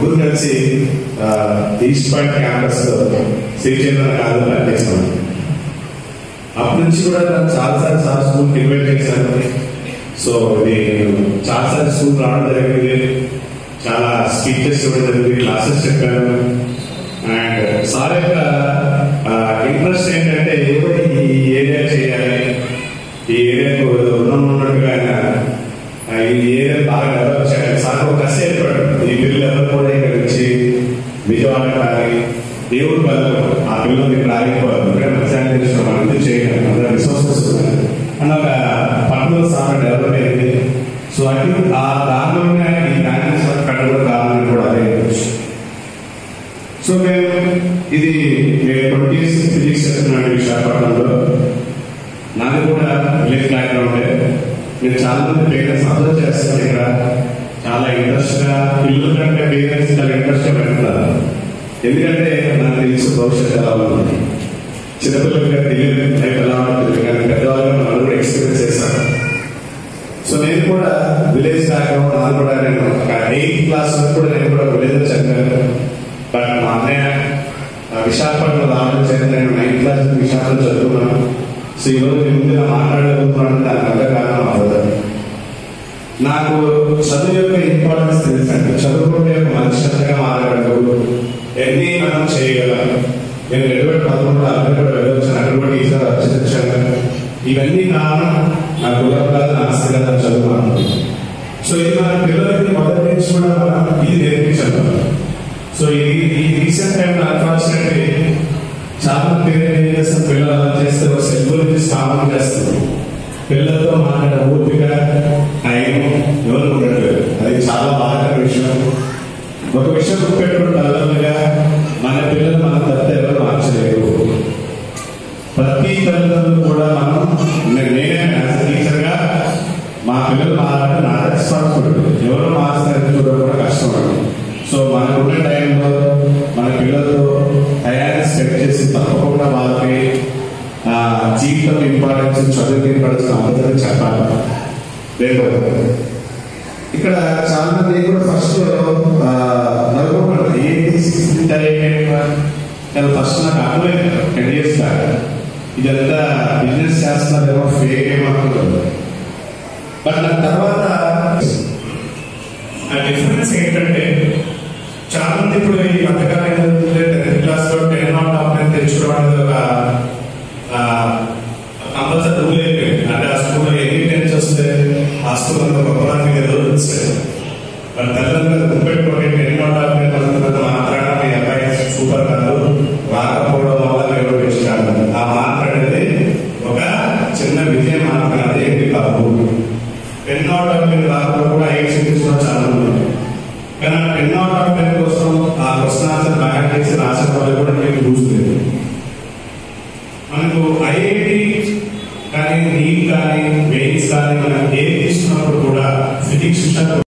ముగ్గురు కలిసి ఆ, ఈస్ట్ పాయింట్ క్యాంపస్ లో శ్రీచంద్ర కాదు పనిచేసాం అప్పటి నుంచి కూడా నన్ను చాలాసార్లు సార్ స్కూల్కి ఇన్వైట్ చేశాను సో ఇది చాలాసార్లు స్కూల్ రావడం జరిగింది చాలా స్పీచెస్ ఇవ్వడం జరిగింది క్లాసెస్ చెప్పాను అండ్ సార్ యొక్క ఇంట్రెస్ట్ ఏంటంటే ఏదో ఈ ఏరియా చేయాలి ఈ ఏరియాకు రుణం ఉన్నట్టుగా ఆయన ఆ, ఈ ఏరియా బాగా డెవలప్ చేయాలి సార్ ఒక కసి ఏర్పడు ఈ పిల్లలు ఎవరు కూడా ఇక్కడ వచ్చి విజయవాడ కానీ దేవుడు బదులు ఆ పిల్లలు ఇక్కడ ఆగిపోవాలి ఇక్కడ శానిటేషన్ మనం ఎందుకు చేయగలం అందరూ రిసోర్సెస్ ఉన్నాయి అన్న ఒక పట్టణంలో సార్ డెవలప్ అయింది సో అటు ఆ దారిలోనే ఈ బ్యాంకింగ్ కట్టడం కూడా కారణం కూడా అదే అయ్యొచ్చు. సో మేము ఇది నేను ట్వంటీ ఫిజిక్స్ చేస్తున్నాను విశాఖపట్నంలో నాది కూడా విలేజ్ బ్యాక్గ్రౌండ్ నేను చాలా మంది పేరెంట్స్ అబ్జర్వ్ చేస్తాను ఇక్కడ చాలా ఇంట్రెస్ట్ గా పిల్లల కంటే పేరెంట్స్ చాలా ఇంట్రెస్ట్ గా పెడతారు ఎందుకంటే నాకు తెలిసి భవిష్యత్తు ఎలా ఉంది చిన్నపిల్లలుగా తెలియదు లైఫ్ ఎలా ఉంటుంది కానీ పెద్దవాళ్ళగా మనం కూడా ఎక్స్పీరియన్స్ చేశాను సో నేను కూడా విలేజ్ బ్యాక్గ్రౌండ్ నాది కూడా నేను ఒక ఎయిత్ క్లాస్ వరకు కూడా నేను కూడా విలేజ్ చదివాను బట్ మా అన్నయ్య ఆ, విశాఖపట్నం రావడం చేత నేను నైన్త్ క్లాస్ నుంచి విశాఖలో చదువుకున్నాను సో ఈ రోజు మీ ముందు ఇలా మాట్లాడగలుగుతున్నాను దాని వల్ల కారణం అవ్వదు నాకు చదువు యొక్క ఇంపార్టెన్స్ తెలుసండి చదువుకుంటే ఒక మనిషిగా మారగలడు ఎన్ని మనం చేయగలం నేను రెండు వేల పదకొండులో అక్కడ కూడా వెళ్ళొచ్చాను అక్కడ కూడా ఈసారి అర్చించాను ఇవన్నీ కారణం నా కులం కాదు నా ఆస్తి కాదు నా చదువు అన్నది. సో ఇది మన పిల్లలకి మొదటి నుంచి కూడా మనం ఇది నేర్పించాలి సో ఇది ఈ రీసెంట్ టైం అన్ఫార్చునేట్లీ చాలా పేరెంట్ ఏం చేస్తారు పిల్లలు అలా చేస్తే ఒక సెల్ గురించి స్థాపన చేస్తారు పిల్లలతో మాట్లాడే ఓపిక టైం ఎవరు ఉండట్లేదు అది చాలా బాధాకర విషయం ఒక విషయం గుర్తుపెట్టుకుంటే అల్లగా మన పిల్లలు మన తప్ప ఎవరు మార్చలేరు ప్రతి తల్లిదండ్రులు కూడా మనం నే- నేనే యాజ్ టీచర్ గా మా పిల్లలు మారాలంటే నా రెస్పాన్సిబిలిటీ ఎవరు మారుస్తారని చూడడం కూడా కష్టం అండి సో మనకున్న టైంలో మన పిల్లలతో టయాన్ని స్పెండ్ చేసి తప్పకుండా వాళ్ళకి ఆ, జీవితం ఇంపార్టెన్స్ చదువుకి ఇంపార్టెన్స్ అందరూ చెప్పాలి రేపు ఇక్కడ చాలా మంది కూడా ఫస్ట్ నలుగురు ఏంటి నేను ఫస్ట్ నాకు అర్థమైంది టెన్ ఇయర్స్ దాకా ఇదంతా బిజినెస్ చేస్తున్నారేమో ఫేక్ ఏమో అనుకున్నాను బట్ నాకు తర్వాత ఆ డిఫరెన్స్ ఏంటంటే చాలా మంది ఇప్పుడు ఈ పథకాలు ఏంటంటే టెన్త్ క్లాస్ లో టెన్ నాట్ టాప్ టెన్ తెచ్చుకోవడం అనేది ఒక కంపల్సరీ రూల్ అయిపోయింది అంటే ఆ స్కూల్లో ఎన్ని టెన్స్ వస్తే ఆ స్కూల్ అంతా గొప్పదాన్ని మీద వస్తాయి మరి తల్లిదండ్రులు గుర్తుపెట్టుకోండి టెన్ నాట్ టాప్ టెన్ వస్తున్నంత మాత్రాన మీ అబ్బాయి సూపర్ కాదు రాకపోవడం వల్ల మీరు పెంచుతారు ఆ మార్పు అనేది ఒక చిన్న విజయం మాత్రమే అది ఏంటి కాదు టెన్ అవుట్ ఆఫ్ టెన్ రాకుండా కూడా ఎయిట్ సిటీస్ లో చాలా మంది ఉన్నారు. కానీ ఆ టెన్ అవుట్ ఆఫ్ టెన్ కోసం ఆ క్వశ్చన్ ఆన్సర్ బాగా చేసి రాసిన వాళ్ళు కూడా మీకు చూస్తుంది మనకు ఐఐటి కానీ నీట్ కానీ మెయిన్స్ కానీ మనం ఏది తీసుకున్నప్పుడు కూడా ఫిజిక్స్ విషయంలో